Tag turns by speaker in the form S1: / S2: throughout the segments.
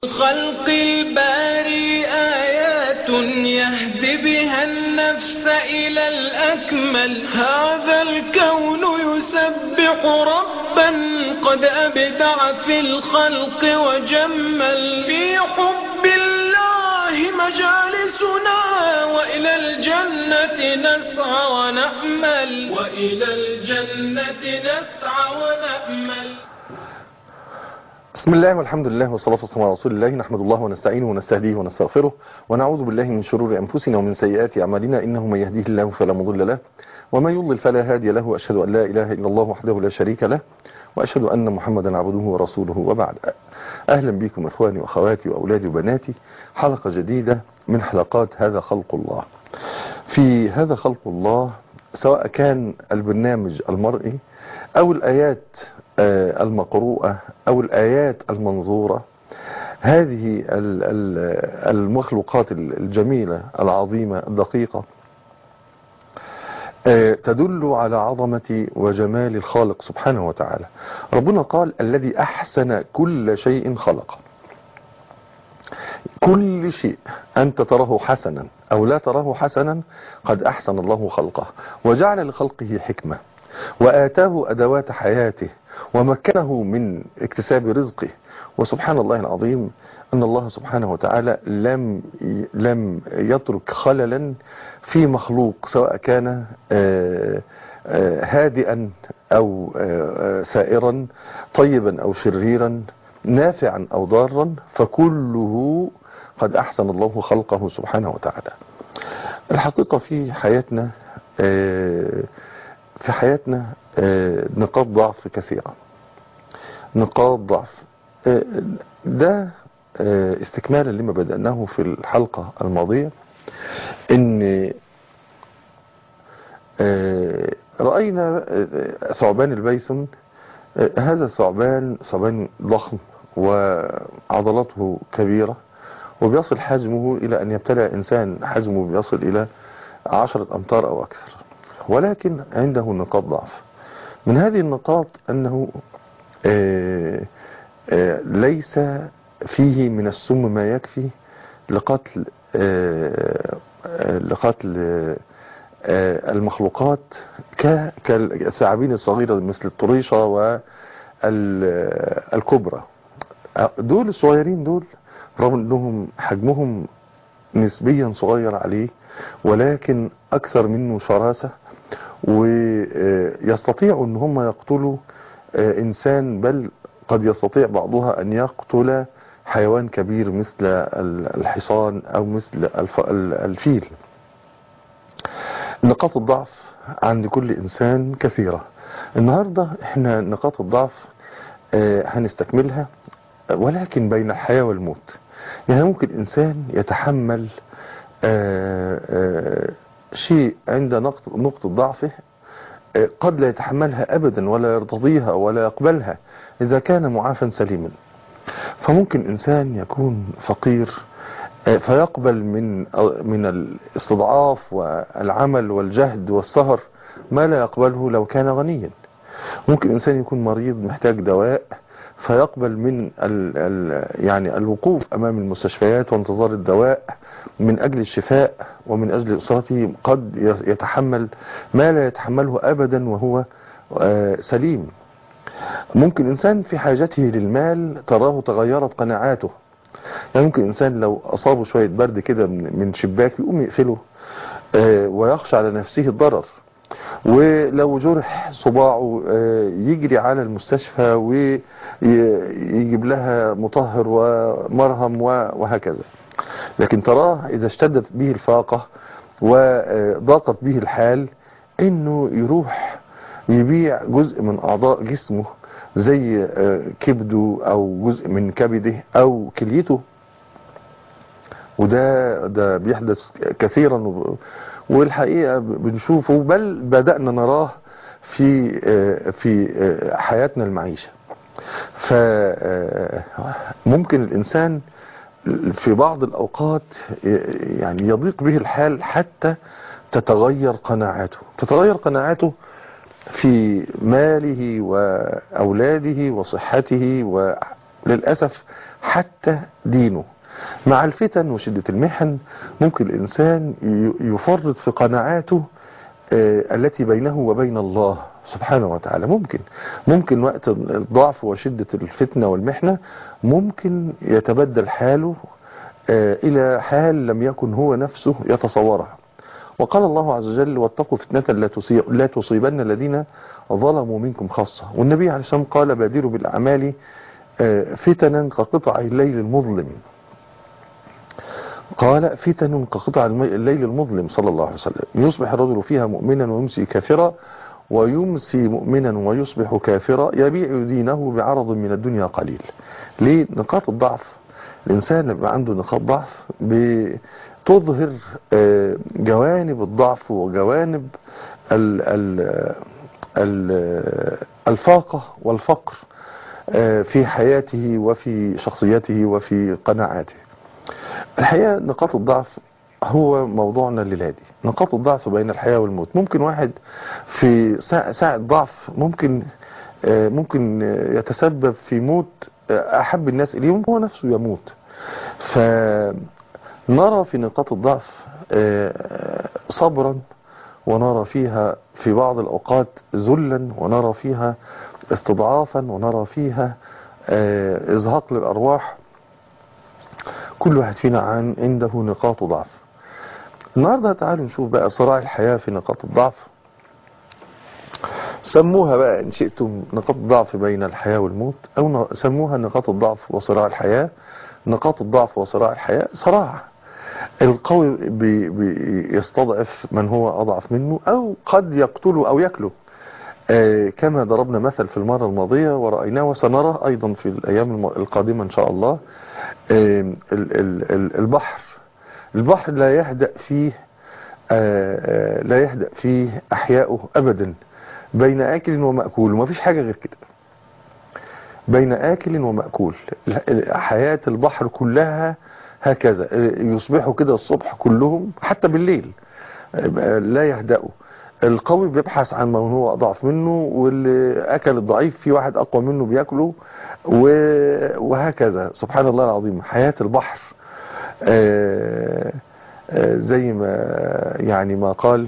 S1: خلق الباري آيات يهدي بها النفس إلى الأكمل هذا الكون يسبح ربا قد أبدع في الخلق وجمل في حب الله مجالسنا وإلى الجنة نسعى ونأمل وإلى الجنة نسعى ونأمل
S2: بسم الله والحمد لله والصلاة والسلام على رسول الله نحمد الله ونستعينه ونستهديه ونستغفره ونعوذ بالله من شرور أنفسنا ومن سيئات أعمالنا إنه من يهديه الله فلا مضل له ومن يضلل فلا هادي له وأشهد أن لا إله إلا الله وحده لا شريك له وأشهد أن محمدا عبده ورسوله وبعد أهلا بكم إخواني وأخواتي وأولادي وبناتي حلقة جديدة من حلقات هذا خلق الله في هذا خلق الله سواء كان البرنامج المرئي أو الآيات المقروءة أو الآيات المنظورة هذه المخلوقات الجميلة العظيمة الدقيقة تدل على عظمة وجمال الخالق سبحانه وتعالى ربنا قال الذي أحسن كل شيء خلقه كل شيء أنت تراه حسنا أو لا تراه حسنا قد أحسن الله خلقه وجعل لخلقه حكمة وآتاه أدوات حياته ومكنه من اكتساب رزقه وسبحان الله العظيم أن الله سبحانه وتعالى لم لم يترك خللا في مخلوق سواء كان هادئا أو سائرا طيبا أو شريرا نافعا أو ضارا فكله قد أحسن الله خلقه سبحانه وتعالى الحقيقة في حياتنا في حياتنا نقاط ضعف كثيرة نقاط ضعف ده استكمالا لما بدأناه في الحلقة الماضية ان رأينا ثعبان البيثن هذا الثعبان ثعبان ضخم وعضلاته كبيرة وبيصل حجمه إلى أن يبتلع إنسان حجمه بيصل إلى عشرة أمتار أو أكثر ولكن عنده نقاط ضعف من هذه النقاط أنه آآ آآ ليس فيه من السم ما يكفي لقتل لقتل المخلوقات كالثعابين الصغيرة مثل الطريشة والكبرى دول الصغيرين دول رغم انهم حجمهم نسبيا صغير عليه ولكن اكثر منه شراسة ويستطيعوا ان هم يقتلوا انسان بل قد يستطيع بعضها ان يقتل حيوان كبير مثل الحصان او مثل الفيل نقاط الضعف عند كل انسان كثيرة النهاردة احنا نقاط الضعف هنستكملها ولكن بين الحياة والموت يعني ممكن انسان يتحمل شيء عند نقطة ضعفه قد لا يتحملها أبدا ولا يرتضيها ولا يقبلها إذا كان معافا سليما فممكن إنسان يكون فقير فيقبل من من الاستضعاف والعمل والجهد والسهر ما لا يقبله لو كان غنيا ممكن إنسان يكون مريض محتاج دواء فيقبل من ال ال يعني الوقوف أمام المستشفيات وانتظار الدواء من أجل الشفاء ومن أجل أسرته قد يتحمل ما لا يتحمله أبدا وهو سليم ممكن إنسان في حاجته للمال تراه تغيرت قناعاته يعني ممكن إنسان لو أصابه شوية برد كده من شباك يقوم يقفله ويخشى على نفسه الضرر ولو جرح صباعه يجري على المستشفى ويجيب لها مطهر ومرهم وهكذا لكن تراه إذا اشتدت به الفاقة وضاقت به الحال انه يروح يبيع جزء من اعضاء جسمه زي كبده او جزء من كبده او كليته وده ده بيحدث كثيرا والحقيقة بنشوفه بل بدأنا نراه في في حياتنا المعيشة فممكن الإنسان في بعض الأوقات يعني يضيق به الحال حتى تتغير قناعاته تتغير قناعاته في ماله وأولاده وصحته للأسف حتى دينه مع الفتن وشدة المحن ممكن الإنسان يفرط في قناعاته التي بينه وبين الله سبحانه وتعالى ممكن ممكن وقت الضعف وشدة الفتنة والمحنة ممكن يتبدل حاله إلى حال لم يكن هو نفسه يتصورها وقال الله عز وجل واتقوا فتنة لا, لا تصيبن الذين ظلموا منكم خاصة والنبي عليه الصلاة والسلام قال بادروا بالأعمال فتنا كقطع الليل المظلم قال فتن كقطع الليل المظلم صلى الله عليه وسلم يصبح الرجل فيها مؤمنا ويمسي كافرا ويمسي مؤمنا ويصبح كافرا يبيع دينه بعرض من الدنيا قليل ليه نقاط الضعف الإنسان يبقى عنده نقاط ضعف بتظهر جوانب الضعف وجوانب ال ال ال الفاقة والفقر في حياته وفي شخصيته وفي قناعاته الحقيقة نقاط الضعف هو موضوعنا الليلة دي نقاط الضعف بين الحياة والموت ممكن واحد في ساعة ضعف ممكن ممكن يتسبب في موت أحب الناس إليه هو نفسه يموت فنرى في نقاط الضعف صبرا ونرى فيها في بعض الأوقات ذلا ونرى فيها استضعافا ونرى فيها إزهاق للأرواح كل واحد فينا عن عنده نقاط ضعف النهاردة تعالوا نشوف بقى صراع الحياة في نقاط الضعف سموها بقى إن شئتم نقاط الضعف بين الحياة والموت أو سموها نقاط الضعف وصراع الحياة نقاط الضعف وصراع الحياة صراع القوي بي بي يستضعف من هو أضعف منه أو قد يقتله أو يكله آه كما ضربنا مثل في المرة الماضية ورأيناه وسنرى أيضا في الأيام القادمة إن شاء الله آه البحر البحر لا يهدأ فيه آه لا يهدأ فيه أحياؤه أبدا بين آكل ومأكول وما فيش حاجة غير كده بين آكل ومأكول حياة البحر كلها هكذا يصبحوا كده الصبح كلهم حتى بالليل لا يهدأوا القوي بيبحث عن من هو أضعف منه واللي أكل الضعيف في واحد أقوى منه بيأكله وهكذا سبحان الله العظيم حياة البحر زي ما يعني ما قال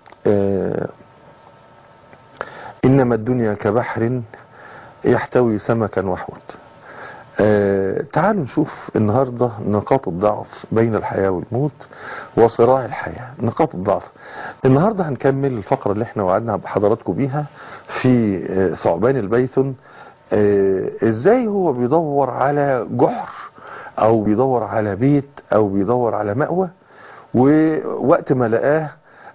S2: إنما الدنيا كبحر يحتوي سمكا وحوت آه تعالوا نشوف النهاردة نقاط الضعف بين الحياة والموت وصراع الحياة نقاط الضعف النهاردة هنكمل الفقرة اللي احنا وعدنا بحضراتكم بيها في آه ثعبان البيثن آه ازاي هو بيدور على جحر او بيدور على بيت او بيدور على مأوى ووقت ما لقاه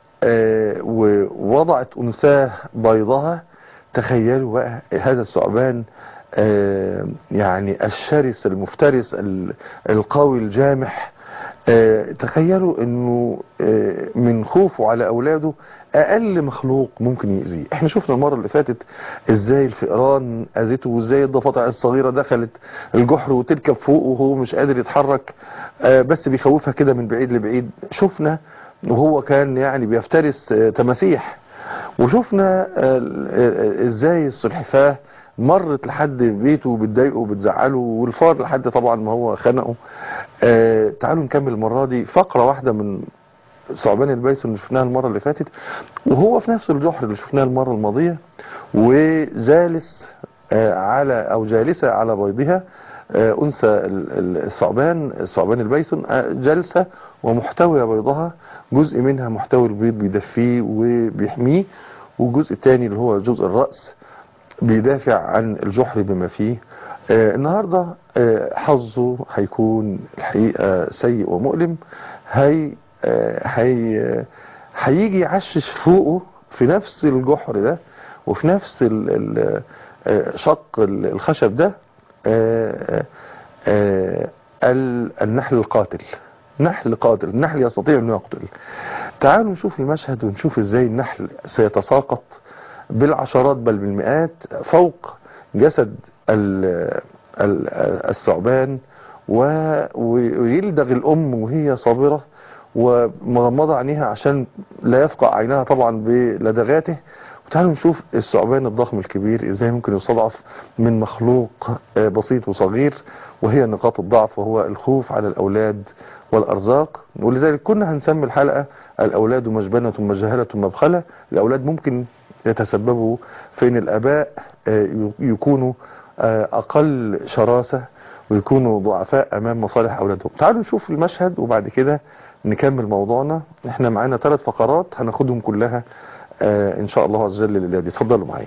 S2: ووضعت انثاه بيضها تخيلوا بقى هذا الثعبان آه يعني الشرس المفترس القوي الجامح آه تخيلوا انه آه من خوفه على اولاده اقل مخلوق ممكن يأذيه احنا شفنا المرة اللي فاتت ازاي الفئران اذته وازاي الضفادع الصغيرة دخلت الجحر وتركب فوقه وهو مش قادر يتحرك بس بيخوفها كده من بعيد لبعيد شفنا وهو كان يعني بيفترس تماسيح وشفنا ازاي السلحفاه مرت لحد بيته وبتضايقه وبتزعله والفار لحد طبعا ما هو خنقه آه تعالوا نكمل المرة دي فقرة واحدة من ثعبان البيت اللي شفناها المرة اللي فاتت وهو في نفس الجحر اللي شفناه المرة الماضية وجالس آه على او جالسة على بيضها آه انثى الثعبان الثعبان البيثن جالسة ومحتوية بيضها جزء منها محتوي البيض بيدفيه وبيحميه والجزء الثاني اللي هو جزء الرأس بيدافع عن الجحر بما فيه آه النهاردة آه حظه هيكون الحقيقة سيء ومؤلم هي آه هي هيجي يعشش فوقه في نفس الجحر ده وفي نفس ال ال شق الخشب ده النحل القاتل نحل قاتل النحل يستطيع انه يقتل تعالوا نشوف المشهد ونشوف ازاي النحل سيتساقط بالعشرات بل بالمئات فوق جسد الثعبان ويلدغ الأم وهي صابرة ومغمضة عينيها عشان لا يفقع عينها طبعا بلدغاته وتعالوا نشوف الثعبان الضخم الكبير ازاي ممكن يستضعف من مخلوق آه، بسيط وصغير وهي نقاط الضعف وهو الخوف على الأولاد والأرزاق ولذلك كنا هنسمي الحلقة الأولاد مجبنة مجهلة مبخلة الأولاد ممكن يتسببوا في ان الآباء آه، يكونوا آه، أقل شراسة ويكونوا ضعفاء أمام مصالح أولادهم تعالوا نشوف المشهد وبعد كده نكمل موضوعنا احنا معانا ثلاث فقرات هناخدهم كلها آه، ان شاء الله عز وجل لله دي اتفضلوا معايا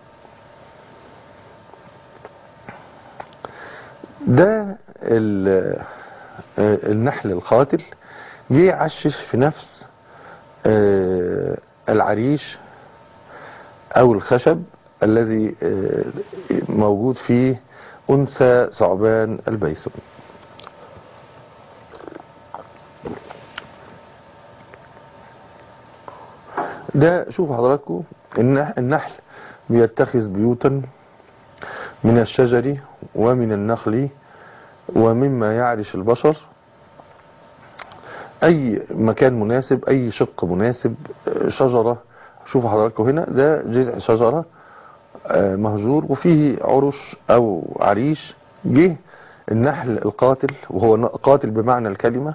S2: ده ال- آه، النحل القاتل جه يعشش في نفس آه، العريش او الخشب الذي آه، موجود فيه انثى ثعبان البيسون ده شوفوا حضراتكم النح- النحل بيتخذ بيوتا من الشجر ومن النخل ومما يعرش البشر اي مكان مناسب اي شق مناسب آه، شجرة شوفوا حضراتكم هنا ده جذع شجرة آه، مهجور وفيه عرش او عريش جه النحل القاتل وهو ن- قاتل بمعنى الكلمة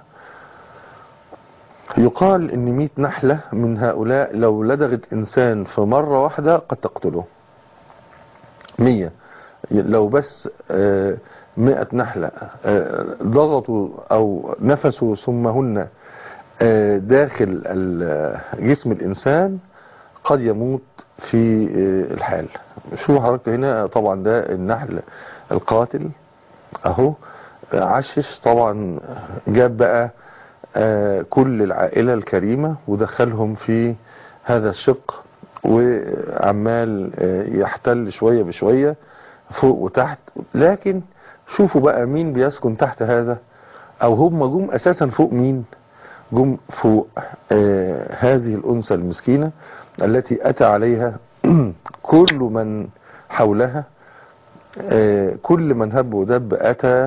S2: يقال ان 100 نحلة من هؤلاء لو لدغت انسان في مرة واحدة قد تقتله 100 لو بس آه، 100 نحلة آه، ضغطوا او نفسوا سمهن آه، داخل ال- جسم الانسان قد يموت في آه، الحال شوفوا حضرتك هنا طبعا ده النحل القاتل اهو عشش طبعا جاب بقى آه، كل العائلة الكريمة ودخلهم في هذا الشق وعمال آه، يحتل شوية بشوية فوق وتحت لكن شوفوا بقى مين بيسكن تحت هذا او هم جم اساسا فوق مين جم فوق آه هذه الانثى المسكينة التي اتى عليها كل من حولها آه كل من هب ودب اتى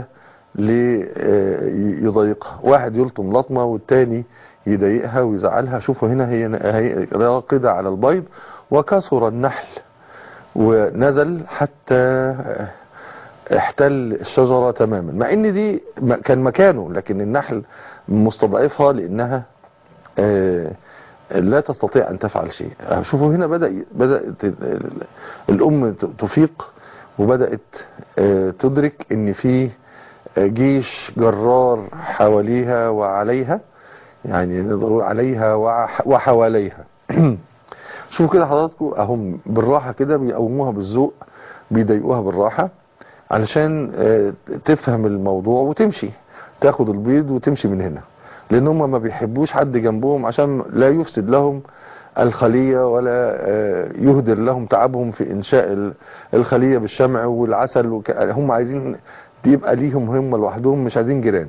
S2: ليضايقها واحد يلطم لطمة والتاني يضايقها ويزعلها شوفوا هنا هي هي راقدة على البيض وكسر النحل ونزل حتى احتل الشجرة تماما مع ان دي م- كان مكانه لكن النحل مستضعفها لانها آه، لا تستطيع ان تفعل شيء شوفوا هنا بدأ بدأت ال- الام ت- تفيق وبدأت آه، تدرك ان في آه، جيش جرار حواليها وعليها يعني نقدر نقول عليها وح- وحواليها شوفوا كده حضراتكم اهم بالراحة كده بيقوموها بالذوق بيضايقوها بالراحة علشان آه، تفهم الموضوع وتمشي تاخد البيض وتمشي من هنا لان هم ما بيحبوش حد جنبهم عشان لا يفسد لهم الخلية ولا آه، يهدر لهم تعبهم في انشاء ال- الخلية بالشمع والعسل وك... هم عايزين يبقى ليهم هم لوحدهم مش عايزين جيران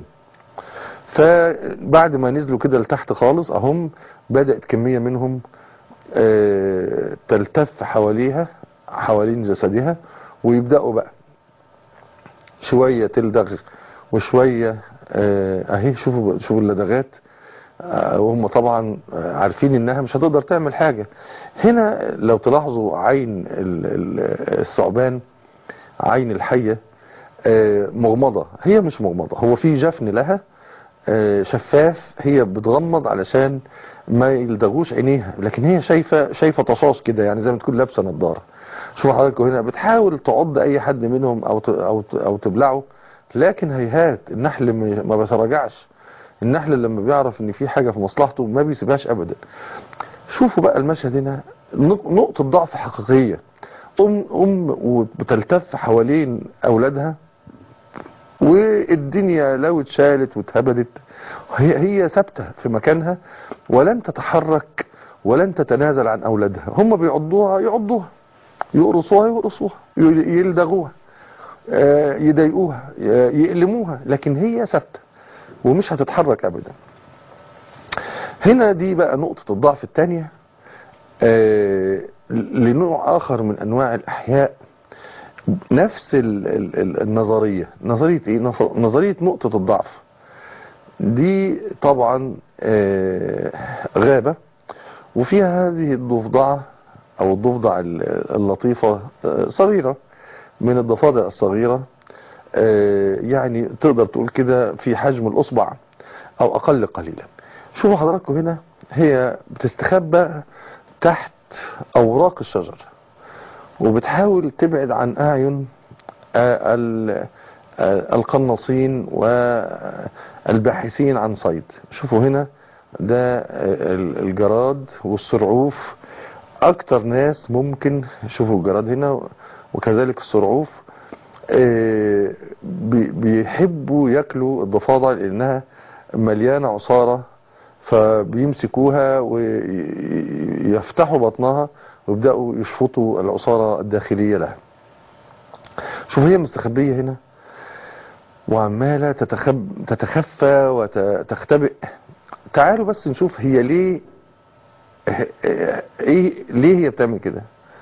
S2: فبعد ما نزلوا كده لتحت خالص اهم بدأت كمية منهم آه، تلتف حواليها حوالين جسدها ويبدأوا بقى شوية تلدغ وشوية آه، اهي شوفوا شوفوا اللدغات آه، وهم طبعا آه، عارفين انها مش هتقدر تعمل حاجة هنا لو تلاحظوا عين ال- ال- الثعبان عين الحية آه، مغمضة هي مش مغمضة هو في جفن لها آه، شفاف هي بتغمض علشان ما يلدغوش عينيها لكن هي شايفة شايفة طشاش كده يعني زي ما تكون لابسة نظارة شوفوا حضراتكم هنا بتحاول تعض اي حد منهم او ت- او ت- او تبلعه لكن هيهات النحل م- ما بيتراجعش النحل لما بيعرف ان في حاجة في مصلحته ما بيسيبهاش ابدا شوفوا بقى المشهد هنا نق- نقطة ضعف حقيقية ام ام وبتلتف حوالين اولادها والدنيا لو اتشالت واتهبدت هي هي ثابته في مكانها ولن تتحرك ولن تتنازل عن اولادها هم بيعضوها يعضوها يقرصوها يقرصوها ي- يلدغوها آه، يضايقوها ي- يألموها لكن هي ثابته ومش هتتحرك ابدا هنا دي بقى نقطة الضعف الثانية لنوع اخر من انواع الاحياء نفس ال- ال- ال- النظرية نظرية ايه نظ- نظرية نقطة الضعف دي طبعا آه، غابة وفيها هذه الضفدعة او الضفدع ال- اللطيفة آه، صغيرة من الضفادع الصغيرة آه، يعني تقدر تقول كده في حجم الاصبع او اقل قليلا شوفوا حضراتكم هنا هي بتستخبى تحت اوراق الشجر وبتحاول تبعد عن اعين آه، ال- آه، القناصين والباحثين عن صيد شوفوا هنا ده آه، ال- الجراد والسرعوف اكتر ناس ممكن شوفوا الجراد هنا وكذلك السرعوف آه، بي- بيحبوا ياكلوا الضفادع لانها مليانه عصاره فبيمسكوها ويفتحوا بطنها ويبداوا يشفطوا العصاره الداخليه لها شوف هي مستخبيه هنا وعماله تتخب تتخفى وتختبئ تعالوا بس نشوف هي ليه ايه ليه هي بتعمل كده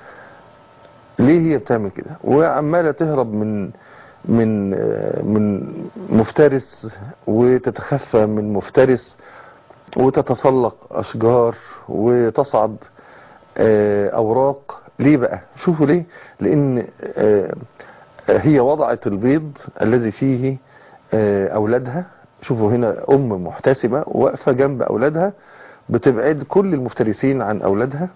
S2: ليه هي بتعمل كده وعماله تهرب من من آه، من مفترس وتتخفى من مفترس وتتسلق اشجار وتصعد آه، اوراق ليه بقى شوفوا ليه لان آه، هي وضعت البيض الذي فيه آه، اولادها شوفوا هنا ام محتسبة واقفة جنب اولادها بتبعد كل المفترسين عن اولادها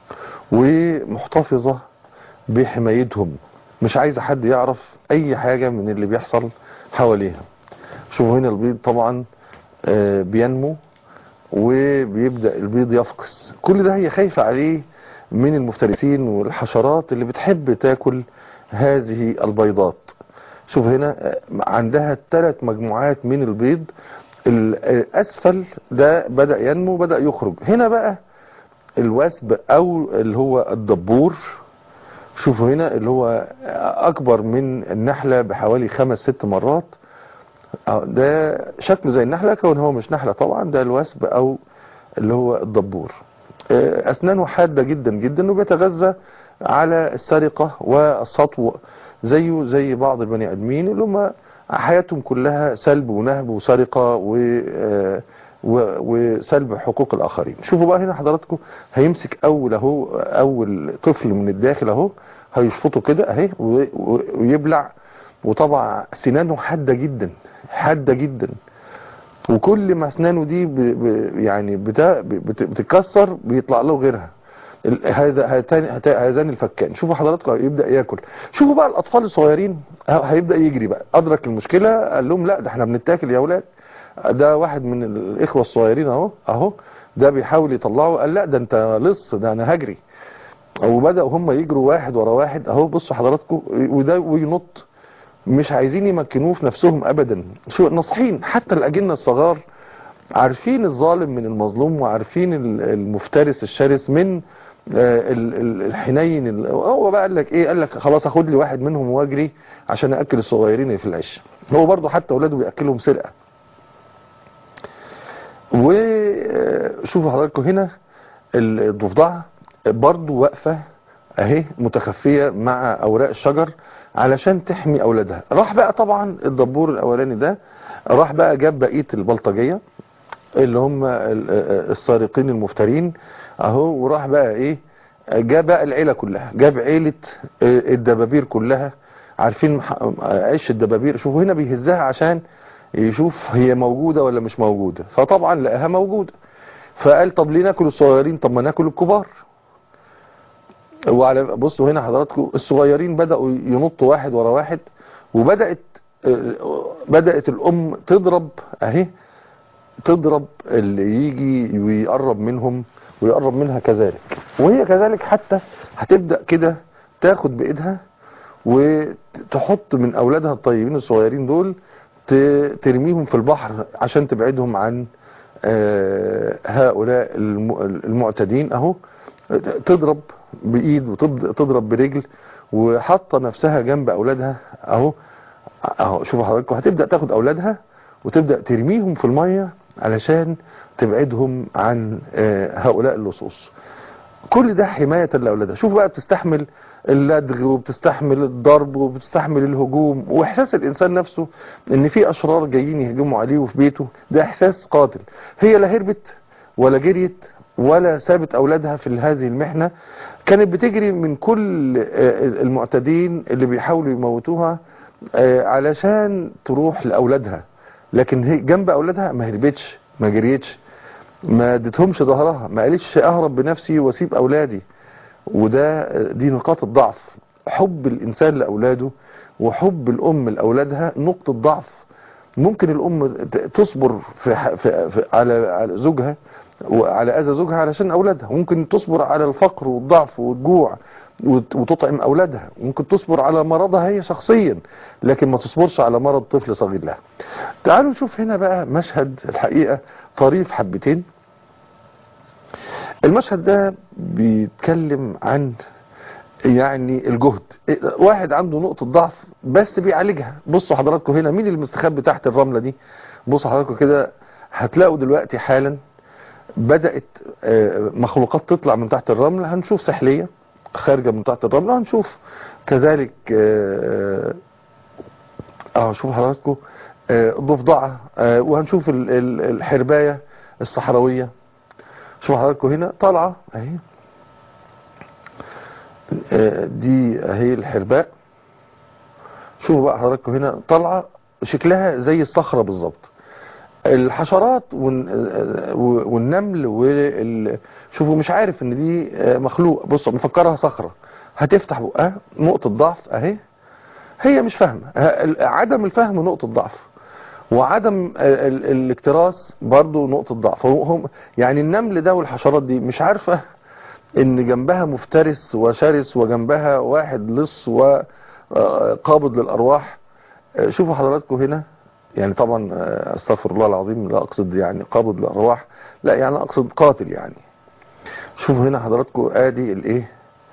S2: ومحتفظة بحمايتهم مش عايزة حد يعرف اي حاجة من اللي بيحصل حواليها شوفوا هنا البيض طبعا آه، بينمو وبيبدأ البيض يفقس كل ده هي خايفة عليه من المفترسين والحشرات اللي بتحب تاكل هذه البيضات شوف هنا آه، عندها ثلاث مجموعات من البيض الأسفل ده بدأ ينمو بدأ يخرج هنا بقى الوسب أو اللي هو الدبور شوفوا هنا اللي هو أكبر من النحلة بحوالي خمس ست مرات آه، ده شكله زي النحلة كون هو مش نحلة طبعا ده الوسب أو اللي هو الدبور آه، أسنانه حادة جدا جدا وبيتغذى على السرقة والسطو زيه زي بعض البني آدمين اللي هم حياتهم كلها سلب ونهب وسرقة و آه، و- وسلب حقوق الآخرين شوفوا بقى هنا حضراتكم هيمسك أول أهو أول طفل من الداخل أهو هيشفطه كده أهي و- و- ويبلع وطبعا سنانه حادة جدا حادة جدا وكل ما اسنانه دي ب ب يعني بتا بت بتتكسر بيطلع له غيرها ال- هذا هاتان هات- هذان الفكان شوفوا حضراتكم يبدا ياكل شوفوا بقى الاطفال الصغيرين ه- هيبدا يجري بقى ادرك المشكله قال لهم لا ده احنا بنتاكل يا اولاد ده واحد من الاخوه الصغيرين اهو اهو ده بيحاول يطلعه قال لا ده انت لص ده انا هجري وبداوا هم يجروا واحد ورا واحد اهو بصوا حضراتكم وده وينط مش عايزين يمكنوه في نفسهم ابدا شو ناصحين حتى الاجنه الصغار عارفين الظالم من المظلوم وعارفين ال- المفترس الشرس من آه، ال- ال- الحنين ال- هو بقى قال لك ايه قال لك خلاص اخد لي واحد منهم واجري عشان اكل الصغيرين اللي في العش هو برضه حتى اولاده بياكلهم سرقه وشوفوا حضراتكم هنا الضفدعه برضه واقفه اهي متخفيه مع اوراق الشجر علشان تحمي اولادها راح بقى طبعا الدبور الاولاني ده راح بقى جاب بقيه البلطجيه اللي هم ال- السارقين المفترين اهو وراح بقى ايه جاب بقى العيله كلها جاب عيله الدبابير كلها عارفين مح- عيش الدبابير شوفوا هنا بيهزها عشان يشوف هي موجوده ولا مش موجوده فطبعا لقاها موجوده فقال طب ليه ناكل الصغيرين طب ما ناكل الكبار وعلى بصوا هنا حضراتكم الصغيرين بدأوا ينطوا واحد ورا واحد وبدأت آه، بدأت الأم تضرب أهي تضرب اللي يجي ويقرب منهم ويقرب منها كذلك وهي كذلك حتى هتبدأ كده تاخد بإيدها وتحط من أولادها الطيبين الصغيرين دول ت- ترميهم في البحر عشان تبعدهم عن آه، هؤلاء الم- المعتدين اهو تضرب بايد وتضرب برجل وحاطه نفسها جنب اولادها اهو اهو شوفوا حضراتكم هتبدا تاخد اولادها وتبدا ترميهم في الميه علشان تبعدهم عن آه، هؤلاء اللصوص كل ده حماية لأولادها شوف بقى بتستحمل اللدغ وبتستحمل الضرب وبتستحمل الهجوم واحساس الانسان نفسه ان في اشرار جايين يهجموا عليه وفي بيته ده احساس قاتل هي لا هربت ولا جريت ولا سابت اولادها في هذه المحنة كانت بتجري من كل آه، المعتدين اللي بيحاولوا يموتوها آه، علشان تروح لاولادها لكن هي جنب اولادها ما هربتش ما جريتش ما اديتهمش ظهرها ما قالتش اهرب بنفسي واسيب اولادي وده دي نقاط الضعف حب الانسان لاولاده وحب الام لاولادها نقطة ضعف ممكن الام ت- تصبر في, ح- في, في على على زوجها وعلى اذى زوجها علشان اولادها ممكن تصبر على الفقر والضعف والجوع وت- وتطعم اولادها ممكن تصبر على مرضها هي شخصيا لكن ما تصبرش على مرض طفل صغير لها تعالوا نشوف هنا بقى مشهد الحقيقة طريف حبتين المشهد ده بيتكلم عن يعني الجهد واحد عنده نقطة ضعف بس بيعالجها بصوا حضراتكم هنا مين اللي مستخبي تحت الرملة دي بصوا حضراتكم كده هتلاقوا دلوقتي حالا بدأت آه، مخلوقات تطلع من تحت الرملة هنشوف سحلية خارجة من تحت الرملة هنشوف كذلك اه آه، شوف حضراتكم آه، ضفدعة آه، وهنشوف ال- ال- الحرباية الصحراوية شوف حضراتكم هنا طالعة اهي آه، دي اهي الحرباء شوفوا بقى حضراتكم هنا طالعة شكلها زي الصخرة بالظبط الحشرات والن- آه، والنمل وال... شوفوا مش عارف ان دي آه، مخلوق بصوا مفكرها صخرة هتفتح بقها نقطة ضعف اهي هي مش فاهمة ه- عدم الفهم نقطة ضعف وعدم ال- ال- الاكتراث برضو نقطة ضعف هو- هم يعني النمل ده والحشرات دي مش عارفة ان جنبها مفترس وشرس وجنبها واحد لص وقابض للارواح آه، شوفوا حضراتكم هنا يعني طبعا آه، استغفر الله العظيم لا اقصد يعني قابض للارواح لا يعني اقصد قاتل يعني شوفوا هنا حضراتكم ادي الايه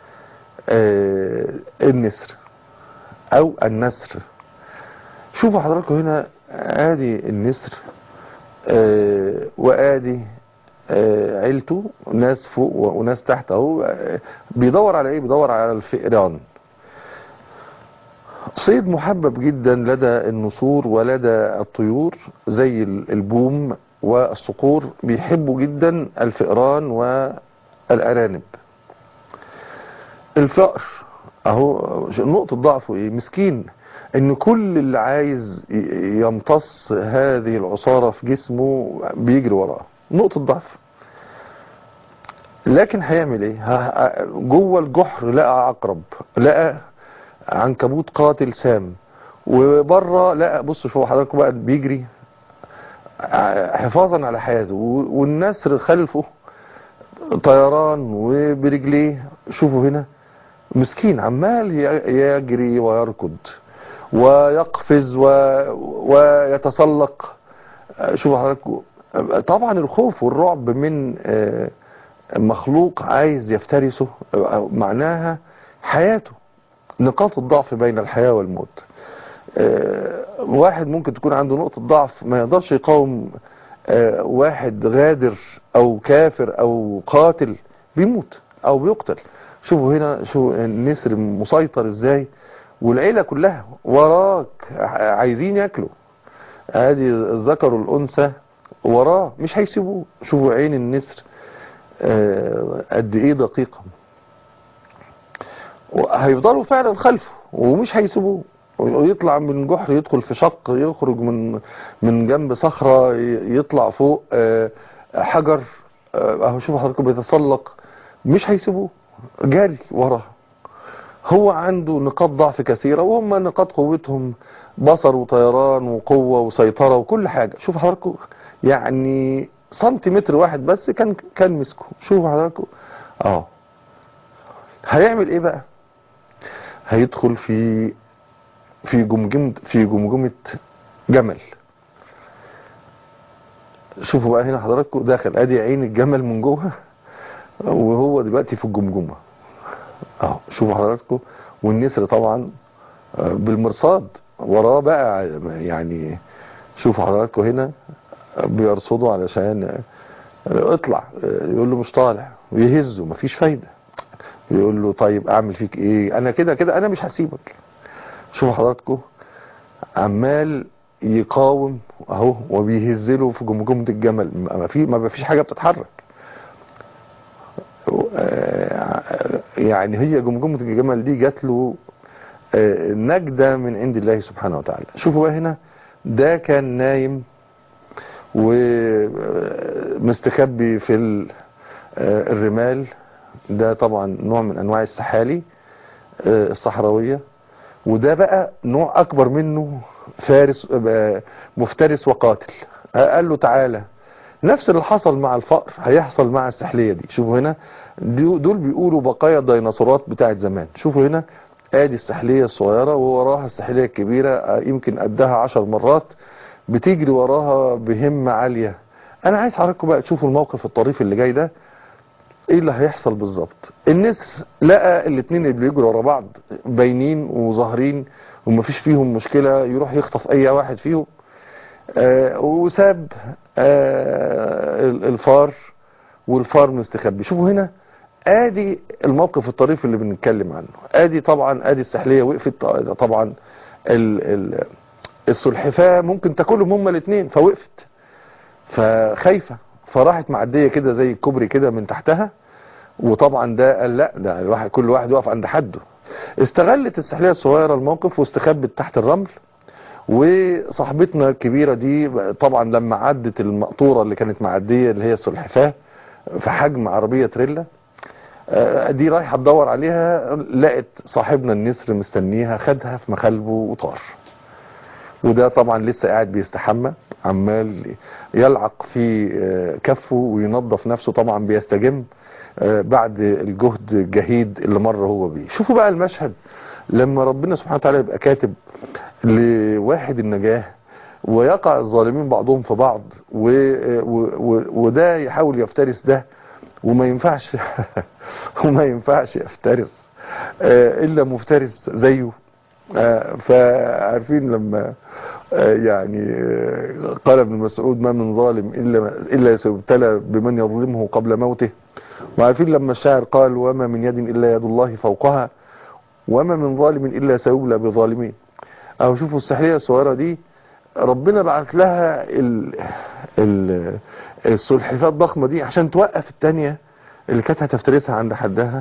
S2: آه النسر او النسر شوفوا حضراتكم هنا ادي النسر آه وادي آه عيلته ناس فوق وناس تحت اهو آه، بيدور على ايه بيدور على الفئران صيد محبب جدا لدى النسور ولدى الطيور زي ال- البوم والصقور بيحبوا جدا الفئران والارانب الفقر اهو نقطة ضعفه ايه مسكين ان كل اللي عايز ي- يمتص هذه العصارة في جسمه بيجري وراه نقطة ضعف لكن هيعمل ايه ه- جوه الجحر لقى عقرب لقى عنكبوت قاتل سام وبره لقى بصوا شوفوا حضراتكم بقى بيجري ع- حفاظا على حياته و- والنسر خلفه طيران وبرجليه شوفوا هنا مسكين عمال ي- يجري ويركض ويقفز و... ويتسلق شوفوا حضراتكم طبعا الخوف والرعب من آه، مخلوق عايز يفترسه آه، معناها حياته نقاط الضعف بين الحياة والموت آه، واحد ممكن تكون عنده نقطة ضعف ما يقدرش يقاوم آه، واحد غادر او كافر او قاتل بيموت او بيقتل شوفوا هنا شو النسر مسيطر ازاي والعيلة كلها وراك عايزين ياكلوا ادي الذكر والانثى وراه مش هيسيبوه شوفوا عين النسر آه، قد ايه دقيقة هيفضلوا فعلا خلفه ومش هيسيبوه ويطلع من جحر يدخل في شق يخرج من من جنب صخرة ي- يطلع فوق آه، حجر آه، اهو شوفوا حضراتكم بيتسلق مش هيسيبوه جاري وراه هو عنده نقاط ضعف كثيرة وهم نقاط قوتهم بصر وطيران وقوة وسيطرة وكل حاجة شوفوا حضراتكم يعني سنتيمتر واحد بس كان كان مسكه شوفوا حضراتكم اه هيعمل ايه بقى هيدخل في في جمجمة في جمجمة جمل شوفوا بقى هنا حضراتكم داخل ادي عين الجمل من جوه وهو دلوقتي في الجمجمة اهو شوفوا حضراتكم والنسر طبعا آه، بالمرصاد وراه بقى يعني شوفوا حضراتكم هنا بيرصدوا علشان اطلع يقول له مش طالع ويهزه مفيش فايدة يقول له طيب اعمل فيك ايه انا كده كده انا مش هسيبك شوفوا حضراتكم عمال يقاوم اهو وبيهزله في جمجمة الجمل ما في ما فيش حاجة بتتحرك يعني هي جمجمة الجمل دي جات له نجدة من عند الله سبحانه وتعالى شوفوا بقى هنا ده كان نايم ومستخبي في الرمال ده طبعا نوع من انواع السحالي الصحراوية وده بقى نوع اكبر منه فارس مفترس وقاتل قال له تعالى نفس اللي حصل مع الفقر هيحصل مع السحلية دي شوفوا هنا دول بيقولوا بقايا الديناصورات بتاعت زمان شوفوا هنا ادي السحلية الصغيرة ووراها السحلية الكبيرة يمكن قدها عشر مرات بتجري وراها بهمة عالية انا عايز حضراتكم بقى تشوفوا الموقف الطريف اللي جاي ده ايه اللي هيحصل بالظبط النسر لقى الاثنين اللي بيجروا ورا بعض باينين وظاهرين ومفيش فيهم مشكلة يروح يخطف اي واحد فيهم آه وساب آه الفار والفار مستخبي شوفوا هنا ادي الموقف الطريف اللي بنتكلم عنه ادي طبعا ادي السحلية وقفت طبعا ال ال السلحفاة ممكن تاكلهم هما الاثنين فوقفت فخايفة فراحت معدية كده زي الكوبري كده من تحتها وطبعا ده قال لا ده الواحد كل واحد يقف عند حده استغلت السحلية الصغيرة الموقف واستخبت تحت الرمل وصاحبتنا الكبيرة دي طبعا لما عدت المقطورة اللي كانت معدية اللي هي السلحفاة في حجم عربية تريلا دي رايحة تدور عليها لقت صاحبنا النسر مستنيها خدها في مخالبه وطار وده طبعا لسه قاعد بيستحمى عمال يلعق في كفه وينظف نفسه طبعا بيستجم بعد الجهد الجهيد اللي مر هو بيه شوفوا بقى المشهد لما ربنا سبحانه وتعالى يبقى كاتب لواحد النجاة ويقع الظالمين بعضهم في بعض و... و... وده يحاول يفترس ده وما ينفعش وما ينفعش يفترس الا مفترس زيه فعارفين لما يعني قال ابن مسعود ما من ظالم إلا, إلا سيبتلى بمن يظلمه قبل موته وعارفين لما الشاعر قال وما من يد إلا يد الله فوقها وما من ظالم إلا سيبلى بظالمين أو شوفوا السحلية الصغيرة دي ربنا بعت لها ال ال السلحفاة الضخمة دي عشان توقف التانية اللي كانت هتفترسها عند حدها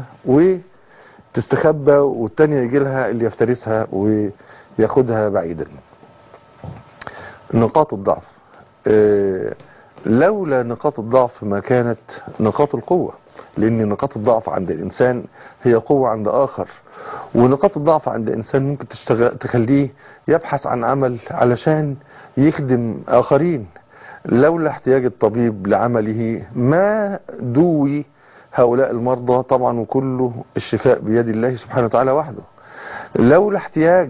S2: وتستخبى والتانية يجي لها اللي يفترسها وياخدها بعيدا نقاط الضعف اه لولا نقاط الضعف ما كانت نقاط القوة لان نقاط الضعف عند الانسان هي قوة عند اخر ونقاط الضعف عند انسان ممكن تشتغل تخليه يبحث عن عمل علشان يخدم اخرين لولا احتياج الطبيب لعمله ما دوي هؤلاء المرضى طبعا وكله الشفاء بيد الله سبحانه وتعالى وحده لولا احتياج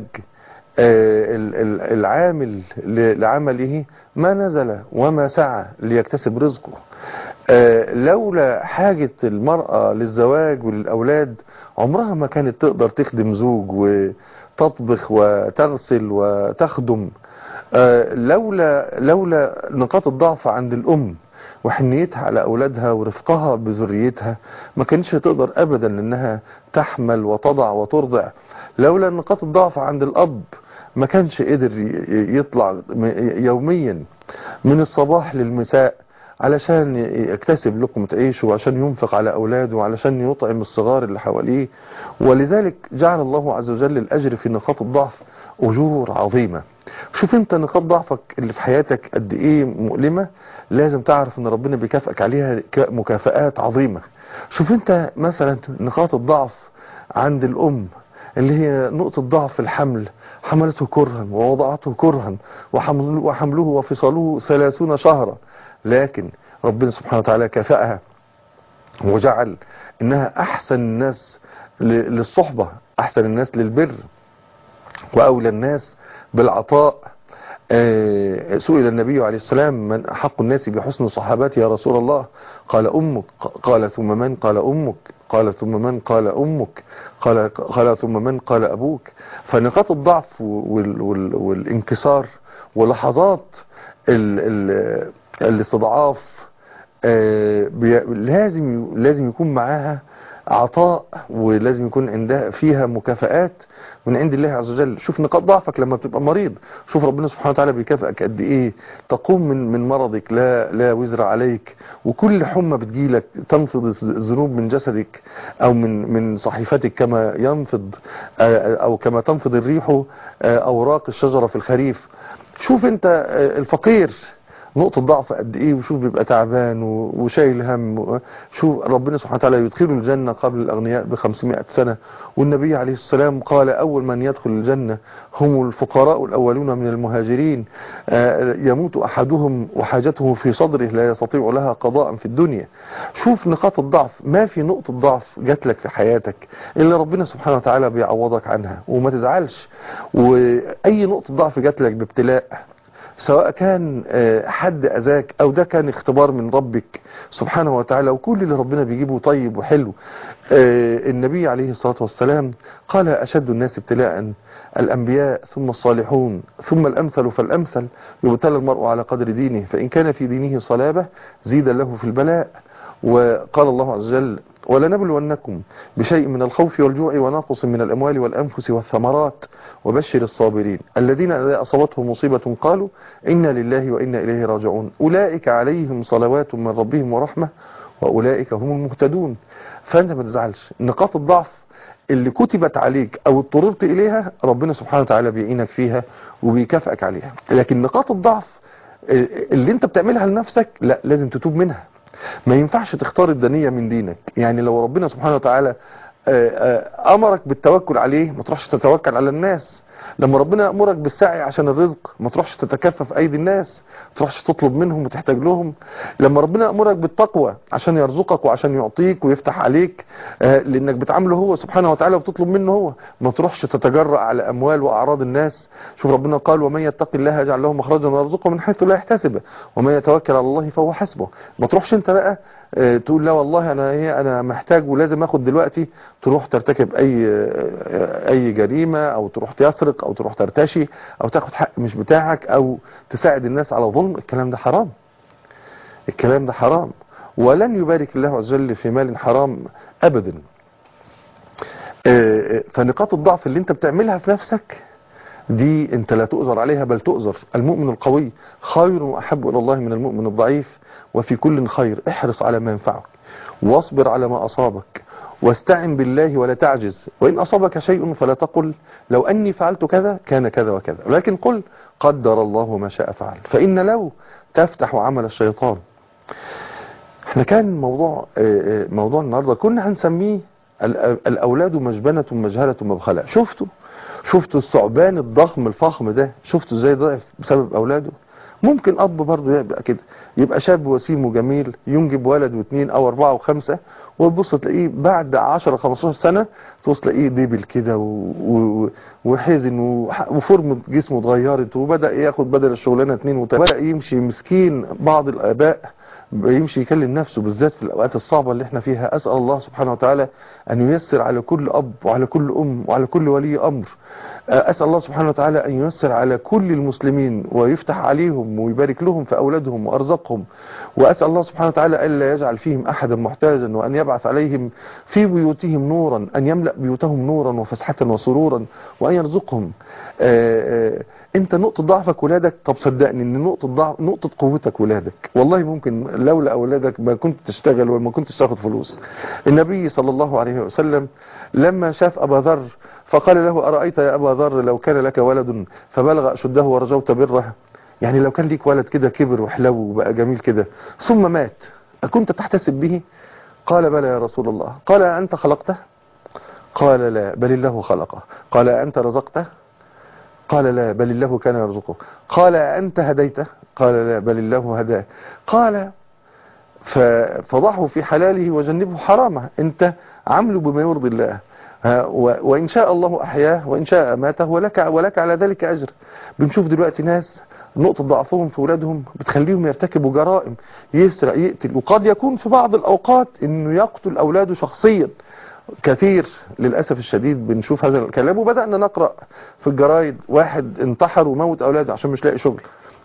S2: العامل لعمله ما نزل وما سعى ليكتسب رزقه لولا حاجة المرأة للزواج وللأولاد عمرها ما كانت تقدر تخدم زوج وتطبخ وتغسل وتخدم لولا لولا نقاط الضعف عند الأم وحنيتها على أولادها ورفقها بذريتها ما كانتش تقدر أبدا أنها تحمل وتضع وترضع لولا نقاط الضعف عند الأب ما كانش قدر يطلع يوميا من الصباح للمساء علشان يكتسب لقمة عيشه وعشان ينفق على أولاده وعلشان يطعم الصغار اللي حواليه ولذلك جعل الله عز وجل الأجر في نقاط الضعف أجور عظيمة شوف انت نقاط ضعفك اللي في حياتك قد ايه مؤلمة لازم تعرف ان ربنا بيكافئك عليها مكافآت عظيمة شوف انت مثلا نقاط الضعف عند الام اللي هي نقطة ضعف الحمل حملته كرها ووضعته كرها وحمله وفصاله ثلاثون شهرا لكن ربنا سبحانه وتعالى كافأها وجعل انها احسن الناس للصحبة احسن الناس للبر واولى الناس بالعطاء سئل النبي عليه السلام من أحق الناس بحسن صحابتي يا رسول الله قال أمك قال ثم من قال أمك قال ثم من قال أمك قال, قال ثم من قال أبوك فنقاط الضعف وال وال والانكسار ولحظات ال ال الاستضعاف آه، بي- لازم لازم يكون معاها عطاء ولازم يكون عندها فيها مكافآت من عند الله عز وجل شوف نقاط ضعفك لما بتبقى مريض شوف ربنا سبحانه وتعالى بيكافئك قد ايه تقوم من من مرضك لا لا وزر عليك وكل حمى بتجيلك تنفض الذنوب من جسدك او من من صحيفتك كما ينفض آه، او كما تنفض الريح آه، اوراق الشجره في الخريف شوف انت آه، الفقير نقطة ضعف قد ايه وشوف بيبقى تعبان و- وشايل هم و- شوف ربنا سبحانه وتعالى يدخله الجنة قبل الأغنياء ب 500 سنة والنبي عليه السلام قال أول من يدخل الجنة هم الفقراء الأولون من المهاجرين آه، يموت أحدهم وحاجته في صدره لا يستطيع لها قضاء في الدنيا شوف نقاط الضعف ما في نقطة ضعف جات لك في حياتك إلا ربنا سبحانه وتعالى بيعوضك عنها وما تزعلش وأي نقطة ضعف جات لك بابتلاء سواء كان آه، حد أذاك أو ده كان اختبار من ربك سبحانه وتعالى وكل اللي ربنا بيجيبه طيب وحلو آه، النبي عليه الصلاة والسلام قال أشد الناس ابتلاء الأنبياء ثم الصالحون ثم الأمثل فالأمثل يبتلى المرء على قدر دينه فإن كان في دينه صلابة زيد له في البلاء وقال الله عز وجل ولنبلونكم بشيء من الخوف والجوع ونقص من الأموال والأنفس والثمرات وبشر الصابرين الذين إذا أصابتهم مصيبة قالوا إنا لله وإنا إليه راجعون أولئك عليهم صلوات من ربهم ورحمة وأولئك هم المهتدون فأنت ما تزعلش نقاط الضعف اللي كتبت عليك أو اضطررت إليها ربنا سبحانه وتعالى بيعينك فيها وبيكافئك عليها لكن نقاط الضعف اللي انت بتعملها لنفسك لا لازم تتوب منها ما ينفعش تختار الدنية من دينك يعني لو ربنا سبحانه وتعالى آه، آه، امرك بالتوكل عليه ما تروحش تتوكل على الناس لما ربنا يأمرك بالسعي عشان الرزق ما تروحش تتكفف ايدي الناس ما تروحش تطلب منهم وتحتاج لهم لما ربنا يأمرك بالتقوى عشان يرزقك وعشان يعطيك ويفتح عليك آه، لانك بتعامله هو سبحانه وتعالى وبتطلب منه هو ما تروحش تتجرأ على اموال واعراض الناس شوف ربنا قال ومن يتق الله يجعل له مخرجا ويرزقه من حيث لا يحتسب ومن يتوكل على الله فهو حسبه ما تروحش انت بقى آه، تقول لا والله انا ايه انا محتاج ولازم اخد دلوقتي تروح ترتكب اي آه، اي جريمه او تروح تسرق او تروح ترتشي او تاخد حق مش بتاعك او تساعد الناس على ظلم الكلام ده حرام الكلام ده حرام ولن يبارك الله عز وجل في مال حرام ابدا آه، آه، فنقاط الضعف اللي انت بتعملها في نفسك دي انت لا تؤذر عليها بل تؤذر المؤمن القوي خير واحب الى الله من المؤمن الضعيف وفي كل خير احرص على ما ينفعك واصبر على ما اصابك واستعن بالله ولا تعجز وان اصابك شيء فلا تقل لو اني فعلت كذا كان كذا وكذا ولكن قل قدر الله ما شاء فعل فان لو تفتح عمل الشيطان احنا كان موضوع آه، آه، موضوع النهارده كنا هنسميه الأ- الاولاد مجبنه مجهله مبخله شفتوا شفتوا الثعبان الضخم الفخم ده شفتوا ازاي ضعف بسبب اولاده ممكن اب برضه يبقى كده يبقى شاب وسيم وجميل ينجب ولد واثنين او اربعه وخمسه وتبص تلاقيه بعد 10 15 سنه تبص تلاقيه دبل كده و- و- وحزن وح- وفورمه جسمه اتغيرت وبدا ياخد بدل الشغلانه اثنين وثلاثه بدا يمشي مسكين بعض الاباء بيمشي يكلم نفسه بالذات في الأوقات الصعبة اللي احنا فيها أسأل الله سبحانه وتعالى أن ييسر على كل أب وعلى كل أم وعلى كل ولي أمر أسأل الله سبحانه وتعالى أن ييسر على كل المسلمين ويفتح عليهم ويبارك لهم في أولادهم وأرزقهم وأسأل الله سبحانه وتعالى ألا يجعل فيهم أحدا محتاجا وأن يبعث عليهم في بيوتهم نورا أن يملأ بيوتهم نورا وفسحة وسرورا وأن يرزقهم آآ آآ انت نقطة ضعفك ولادك طب صدقني ان نقطة ضعف نقطة قوتك ولادك والله ممكن لولا اولادك ما كنت تشتغل وما كنتش تاخد فلوس النبي صلى الله عليه وسلم لما شاف ابا ذر فقال له ارايت يا ابا ذر لو كان لك ولد فبلغ اشده ورجوت بره يعني لو كان ليك ولد كده كبر وحلو وبقى جميل كده ثم مات اكنت تحتسب به قال بلى يا رسول الله قال انت خلقته قال لا بل الله خلقه قال انت رزقته قال لا بل الله كان يرزقه قال أنت هديته قال لا بل الله هداه قال ففضحه في حلاله وجنبه حرامه انت عمله بما يرضي الله وإن شاء الله أحياه وإن شاء ماته ولك, ولك على ذلك أجر بنشوف دلوقتي ناس نقطة ضعفهم في ولادهم بتخليهم يرتكبوا جرائم يسرق يقتل وقد يكون في بعض الأوقات أنه يقتل أولاده شخصيا كثير للأسف الشديد بنشوف هذا الكلام وبدأنا نقرأ في الجرايد واحد انتحر وموت أولاده عشان مش لاقي شغل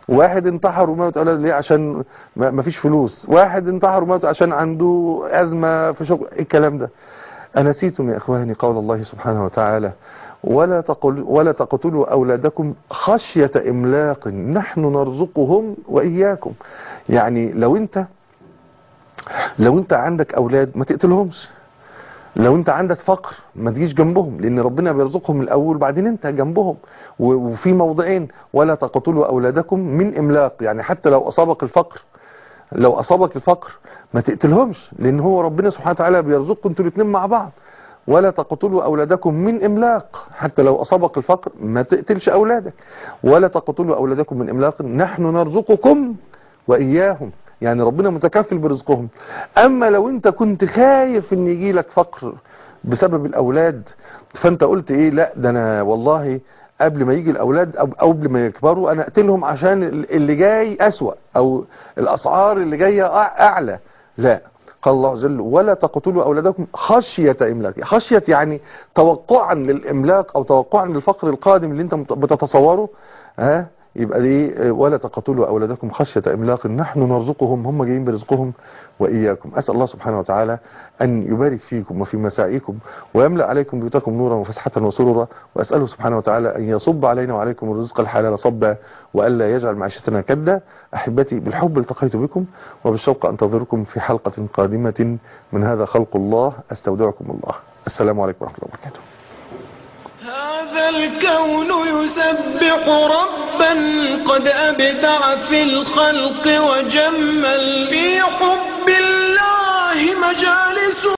S2: واحد انتحر وموت اولاده ليه عشان ما ما فيش فلوس واحد انتحر وموت عشان عنده ازمه في شغل إيه الكلام ده انسيتم يا اخواني قول الله سبحانه وتعالى ولا تقل ولا تقتلوا اولادكم خشيه املاق نحن نرزقهم واياكم يعني لو انت لو انت عندك اولاد ما تقتلهمش لو انت عندك فقر ما تجيش جنبهم لان ربنا بيرزقهم الاول وبعدين انت جنبهم و- وفي موضعين ولا تقتلوا اولادكم من املاق يعني حتى لو اصابك الفقر لو اصابك الفقر ما تقتلهمش لان هو ربنا سبحانه وتعالى بيرزقكم انتوا الاثنين مع بعض ولا تقتلوا اولادكم من املاق حتى لو اصابك الفقر ما تقتلش اولادك ولا تقتلوا اولادكم من املاق نحن نرزقكم واياهم يعني ربنا متكفل برزقهم اما لو انت كنت خايف ان يجي لك فقر بسبب الاولاد فانت قلت ايه لا ده انا والله قبل ما يجي الاولاد او أو قبل ما يكبروا انا اقتلهم عشان اللي جاي اسوأ او الاسعار اللي جايه أع- اعلى لا قال الله عز وجل ولا تقتلوا اولادكم خشيه املاق خشيه يعني توقعا للاملاق او توقعا للفقر القادم اللي انت مت- بتتصوره ها يبقى دي ولا تقتلوا اولادكم خشيه املاق نحن نرزقهم هم جايين برزقهم واياكم اسال الله سبحانه وتعالى ان يبارك فيكم وفي مساعيكم ويملا عليكم بيوتكم نورا وفسحه وسرورا واساله سبحانه وتعالى ان يصب علينا وعليكم الرزق الحلال صبا والا يجعل معيشتنا كدا احبتي بالحب التقيت بكم وبالشوق انتظركم في حلقه قادمه من هذا خلق الله استودعكم الله السلام عليكم ورحمه الله وبركاته
S1: هذا الكون يسبح ربا قد أبدع في الخلق وجمل في حب الله مجالس